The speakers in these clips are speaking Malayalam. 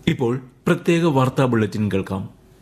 ഇപ്പോൾ പ്രത്യേക വാർത്താ ബുള്ളറ്റിൻ കേൾക്കാം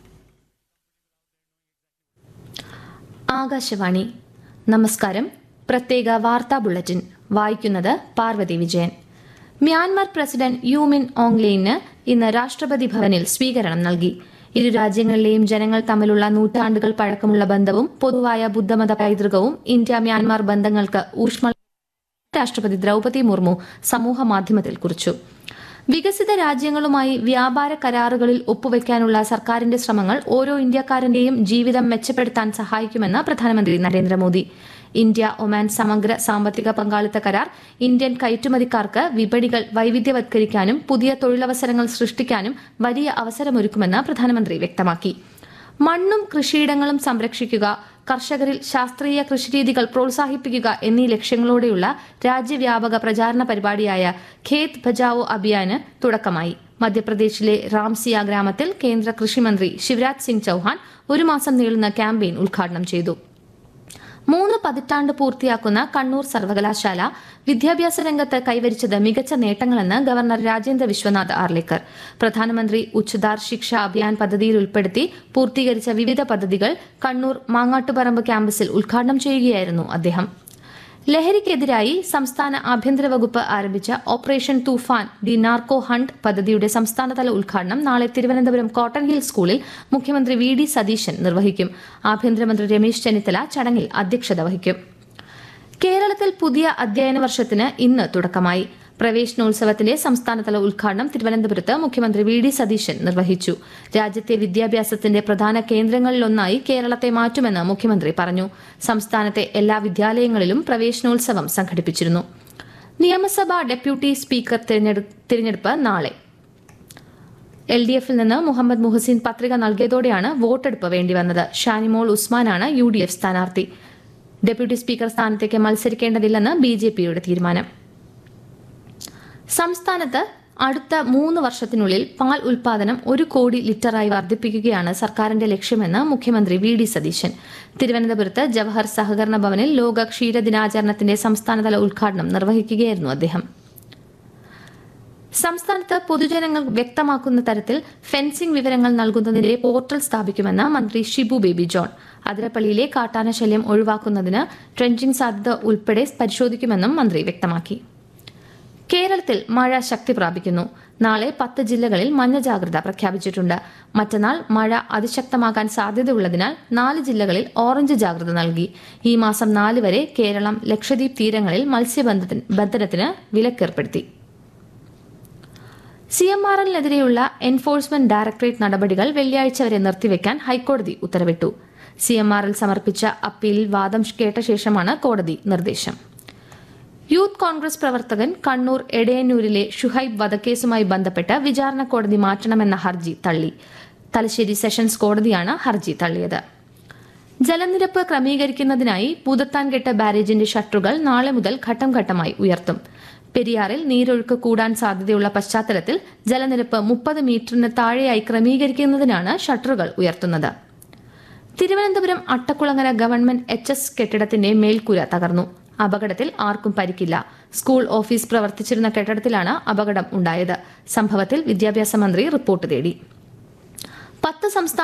ആകാശവാണി നമസ്കാരം പ്രത്യേക വാർത്താ ബുള്ളറ്റിൻ വായിക്കുന്നത് പാർവതി വിജയൻ മ്യാൻമാർ പ്രസിഡന്റ് യൂമിൻ ഓങ്ലെയിന് ഇന്ന് രാഷ്ട്രപതി ഭവനിൽ സ്വീകരണം നൽകി ഇരു രാജ്യങ്ങളിലെയും ജനങ്ങൾ തമ്മിലുള്ള നൂറ്റാണ്ടുകൾ പഴക്കമുള്ള ബന്ധവും പൊതുവായ ബുദ്ധമത പൈതൃകവും ഇന്ത്യ മ്യാൻമാർ ബന്ധങ്ങൾക്ക് ഊഷ്മള രാഷ്ട്രപതി ദ്രൗപതി മുർമു സമൂഹ മാധ്യമത്തിൽ കുറിച്ചു വികസിത രാജ്യങ്ങളുമായി വ്യാപാര കരാറുകളിൽ ഒപ്പുവെക്കാനുള്ള സർക്കാരിന്റെ ശ്രമങ്ങൾ ഓരോ ഇന്ത്യക്കാരന്റെയും ജീവിതം മെച്ചപ്പെടുത്താൻ സഹായിക്കുമെന്ന് പ്രധാനമന്ത്രി നരേന്ദ്രമോദി ഇന്ത്യ ഒമാൻ സമഗ്ര സാമ്പത്തിക പങ്കാളിത്ത കരാർ ഇന്ത്യൻ കയറ്റുമതിക്കാർക്ക് വിപണികൾ വൈവിധ്യവത്കരിക്കാനും പുതിയ തൊഴിലവസരങ്ങൾ സൃഷ്ടിക്കാനും വലിയ അവസരമൊരുക്കുമെന്ന് പ്രധാനമന്ത്രി വ്യക്തമാക്കി മണ്ണും കൃഷിയിടങ്ങളും സംരക്ഷിക്കുക കർഷകരിൽ ശാസ്ത്രീയ കൃഷിരീതികൾ പ്രോത്സാഹിപ്പിക്കുക എന്നീ ലക്ഷ്യങ്ങളോടെയുള്ള രാജ്യവ്യാപക പ്രചാരണ പരിപാടിയായ ഖേത് ബചാവോ അഭിയാന് തുടക്കമായി മധ്യപ്രദേശിലെ റാംസിയ ഗ്രാമത്തിൽ കേന്ദ്ര കൃഷിമന്ത്രി ശിവരാജ് സിംഗ് ചൌഹാൻ ഒരു മാസം നീളുന്ന ക്യാമ്പയിൻ ഉദ്ഘാടനം ചെയ്തു മൂന്ന് പതിറ്റാണ്ട് പൂർത്തിയാക്കുന്ന കണ്ണൂർ സർവകലാശാല വിദ്യാഭ്യാസ രംഗത്ത് കൈവരിച്ചത് മികച്ച നേട്ടങ്ങളെന്ന് ഗവർണർ രാജേന്ദ്ര വിശ്വനാഥ് ആർലേക്കർ പ്രധാനമന്ത്രി ഉച്ചതാർ ശിക്ഷ അഭിയാൻ പദ്ധതിയിൽ ഉൾപ്പെടുത്തി പൂർത്തീകരിച്ച വിവിധ പദ്ധതികൾ കണ്ണൂർ മാങ്ങാട്ടുപറമ്പ് ക്യാമ്പസിൽ ഉദ്ഘാടനം ചെയ്യുകയായിരുന്നു അദ്ദേഹം ലഹരിക്കെതിരായി സംസ്ഥാന ആഭ്യന്തര വകുപ്പ് ആരംഭിച്ച ഓപ്പറേഷൻ തൂഫാൻ ദി നാർക്കോ ഹണ്ട് പദ്ധതിയുടെ സംസ്ഥാനതല ഉദ്ഘാടനം നാളെ തിരുവനന്തപുരം കോട്ടൺ ഹിൽ സ്കൂളിൽ മുഖ്യമന്ത്രി വി ഡി സതീശൻ നിർവഹിക്കും ആഭ്യന്തരമന്ത്രി രമേശ് ചെന്നിത്തല ചടങ്ങിൽ അധ്യക്ഷത വഹിക്കും കേരളത്തിൽ പുതിയ അധ്യയന വർഷത്തിന് ഇന്ന് തുടക്കമായി പ്രവേശനോത്സവത്തിന്റെ സംസ്ഥാനതല ഉദ്ഘാടനം തിരുവനന്തപുരത്ത് മുഖ്യമന്ത്രി വി ഡി സതീശൻ നിർവഹിച്ചു രാജ്യത്തെ വിദ്യാഭ്യാസത്തിന്റെ പ്രധാന കേന്ദ്രങ്ങളിലൊന്നായി കേരളത്തെ മാറ്റുമെന്ന് മുഖ്യമന്ത്രി പറഞ്ഞു സംസ്ഥാനത്തെ എല്ലാ വിദ്യാലയങ്ങളിലും പ്രവേശനോത്സവം സംഘടിപ്പിച്ചിരുന്നു നിയമസഭാ ഡെപ്യൂട്ടി സ്പീക്കർ തിരഞ്ഞെടു- തിരഞ്ഞെടുപ്പ് നാളെ എൽ ഡി എഫിൽ നിന്ന് മുഹമ്മദ് മുഹസിൻ പത്രിക നൽകിയതോടെയാണ് വോട്ടെടുപ്പ് വേണ്ടിവന്നത് ഷാനിമോൾ ഉസ്മാനാണ് യു ഡി എഫ് സ്ഥാനാർത്ഥി ഡെപ്യൂട്ടി സ്പീക്കർ സ്ഥാനത്തേക്ക് മത്സരിക്കേണ്ടതില്ലെന്ന് ബി ജെ പിയുടെ തീരുമാനം സംസ്ഥാനത്ത് അടുത്ത മൂന്ന് വർഷത്തിനുള്ളിൽ പാൽ ഉൽപാദനം ഒരു കോടി ലിറ്ററായി വർദ്ധിപ്പിക്കുകയാണ് സർക്കാരിന്റെ ലക്ഷ്യമെന്ന് മുഖ്യമന്ത്രി വി ഡി സതീശൻ തിരുവനന്തപുരത്ത് ജവഹർ സഹകരണ ഭവനിൽ ലോക ക്ഷീരദിനാചരണത്തിന്റെ സംസ്ഥാനതല ഉദ്ഘാടനം നിർവഹിക്കുകയായിരുന്നു അദ്ദേഹം സംസ്ഥാനത്ത് പൊതുജനങ്ങൾ വ്യക്തമാക്കുന്ന തരത്തിൽ ഫെൻസിംഗ് വിവരങ്ങൾ നൽകുന്നതിനെതിരെ പോർട്ടൽ സ്ഥാപിക്കുമെന്ന് മന്ത്രി ഷിബു ബേബി ജോൺ അതിരപ്പള്ളിയിലെ കാട്ടാന ശല്യം ഒഴിവാക്കുന്നതിന് ട്രെഞ്ചിംഗ് സാധ്യത ഉൾപ്പെടെ പരിശോധിക്കുമെന്നും മന്ത്രി വ്യക്തമാക്കി കേരളത്തിൽ മഴ ശക്തി പ്രാപിക്കുന്നു നാളെ പത്ത് ജില്ലകളിൽ മഞ്ഞ ജാഗ്രത പ്രഖ്യാപിച്ചിട്ടുണ്ട് മറ്റന്നാൾ മഴ അതിശക്തമാകാൻ സാധ്യതയുള്ളതിനാൽ നാല് ജില്ലകളിൽ ഓറഞ്ച് ജാഗ്രത നൽകി ഈ മാസം നാല് വരെ കേരളം ലക്ഷദ്വീപ് തീരങ്ങളിൽ മത്സ്യബന്ധന- ബന്ധനത്തിന് വിലക്കേർപ്പെടുത്തി സി എം ആർ എല്ലിനെതിരെയുള്ള എൻഫോഴ്സ്മെന്റ് ഡയറക്ടറേറ്റ് നടപടികൾ വെള്ളിയാഴ്ച വരെ നിർത്തിവെക്കാൻ ഹൈക്കോടതി ഉത്തരവിട്ടു സി എം ആർ എൽ സമർപ്പിച്ച അപ്പീലിൽ വാദം കേട്ട ശേഷമാണ് കോടതി നിർദ്ദേശം യൂത്ത് കോൺഗ്രസ് പ്രവർത്തകൻ കണ്ണൂർ എടയന്നൂരിലെ ഷുഹൈബ് വധക്കേസുമായി ബന്ധപ്പെട്ട് വിചാരണ കോടതി മാറ്റണമെന്ന ഹർജി തള്ളി തലശ്ശേരി സെഷൻസ് കോടതിയാണ് ഹർജി തള്ളിയത് ജലനിരപ്പ് ക്രമീകരിക്കുന്നതിനായി പൂതത്താൻകെട്ട് ബാരേജിന്റെ ഷട്ടറുകൾ നാളെ മുതൽ ഘട്ടം ഘട്ടമായി ഉയർത്തും പെരിയാറിൽ നീരൊഴുക്ക് കൂടാൻ സാധ്യതയുള്ള പശ്ചാത്തലത്തിൽ ജലനിരപ്പ് മുപ്പത് മീറ്ററിന് താഴെയായി ക്രമീകരിക്കുന്നതിനാണ് ഷട്ടറുകൾ ഉയർത്തുന്നത് Thiruvananthapuram Attakulangara government H S കെട്ടിടത്തിന്റെ മേൽക്കൂര തകർന്നു അപകടത്തിൽ ആർക്കും പരിക്കില്ല സ്കൂൾ ഓഫീസ് പ്രവർത്തിച്ചിരുന്ന കെട്ടിടത്തിലാണ് അപകടം ഉണ്ടായത് സംഭവത്തിൽ വിദ്യാഭ്യാസ മന്ത്രി റിപ്പോർട്ട് തേടി പത്ത് സംസ്ഥാന